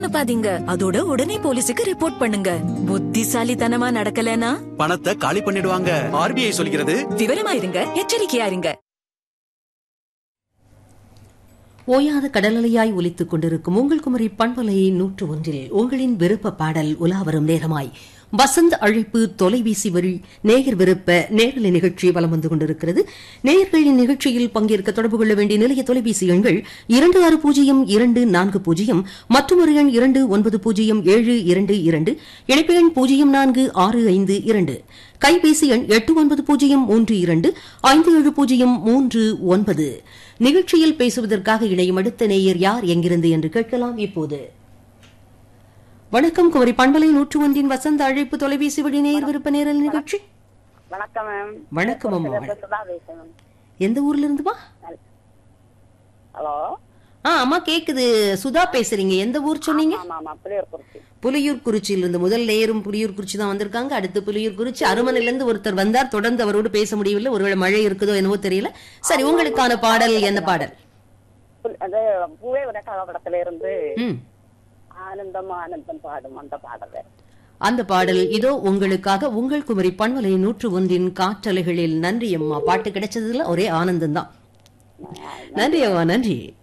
அனுப்பாதீங்க அதோட உடனே போலீஸுக்கு ரிப்போர்ட் பண்ணுங்க புத்திசாலித்தனமா நடக்கலனா பணத்தை காலி பண்ணிடுவாங்க ஆர்பிஐ சொல்கிறது விவரமா இருங்க எச்சரிக்கையா இருங்க ஓயாத கடலலையாய் ஒலித்துக் கொண்டிருக்கும் உங்கள் குமரி பண்பலை நூற்று ஒன்றில் உங்களின் விருப்ப பாடல் உலாவரும் நேரமாய் வசந்த் அழைப்பு தொலைபேசி வழி நேயர் விருப்ப நேரலை நிகழ்ச்சி வலம் வந்து கொண்டிருக்கிறது நேயர்களின் நிகழ்ச்சியில் பங்கேற்க தொடர்பு கொள்ள வேண்டிய நிலைய தொலைபேசி எண்கள் இரண்டு ஆறு பூஜ்ஜியம் இரண்டு நான்கு பூஜ்ஜியம் மற்றும் ஒரு எண் இரண்டு ஒன்பது பூஜ்ஜியம் ஏழு இரண்டு இரண்டு இணைப்பு எண் பூஜ்ஜியம் நான்கு ஆறு ஐந்து இரண்டு கைபேசி எண் எட்டு ஒன்பது பூஜ்ஜியம் மூன்று இரண்டு ஐந்து ஏழு பூஜ்ஜியம் மூன்று ஒன்பது நிகழ்ச்சியில் பேசுவதற்காக இணையும் அடுத்த நேயர் யார் எங்கிருந்து என்று கேட்கலாம் இப்போது வணக்கம் குமரி பண்பலை நூற்று ஒன்றின் வசந்த அழைப்பு தொலைபேசி வழி நேயர் விருப்ப நேரல் நிகழ்ச்சி வணக்கம் மேம் வணக்கம் அம்மா சுதா பேசுறேன் எந்த ஊர்ல இருந்துமா ஹலோ ஆ அம்மா கேக்குது சுதா பேசுறீங்க எந்த ஊர் சொன்னீங்க ஆமா ஆமா புளியூர் குறிச்சி புலியூர் குறிச்சியில இருந்து முதல் நேயரும் புலியூர் குறிச்சி தான் வந்திருக்காங்க அடுத்து புலியூர் குறிச்சி அருமனையில இருந்து ஒருத்தர் வந்தார் தொடர்ந்து அவரோடு பேச முடியவில்லை ஒருவேளை மழை இருக்குதோ என்னவோ தெரியல சரி உங்களுக்கான பாடல் என்ன பாடல் புல்- அது பூவே உனக்காக படத்துல இருந்து ம் ஆனந்தம் ஆனந்தம் பாடும் அந்த பாடல் அந்த பாடல் இதோ உங்களுக்காக உங்கள் குமரி பண்பலை நூற்று ஒன்றின் காற்றலைகளில் நன்றி அம்மா பாட்டு கிடைச்சதுல ஒரே ஆனந்தம் தான் நன்றி அம்மா நன்றி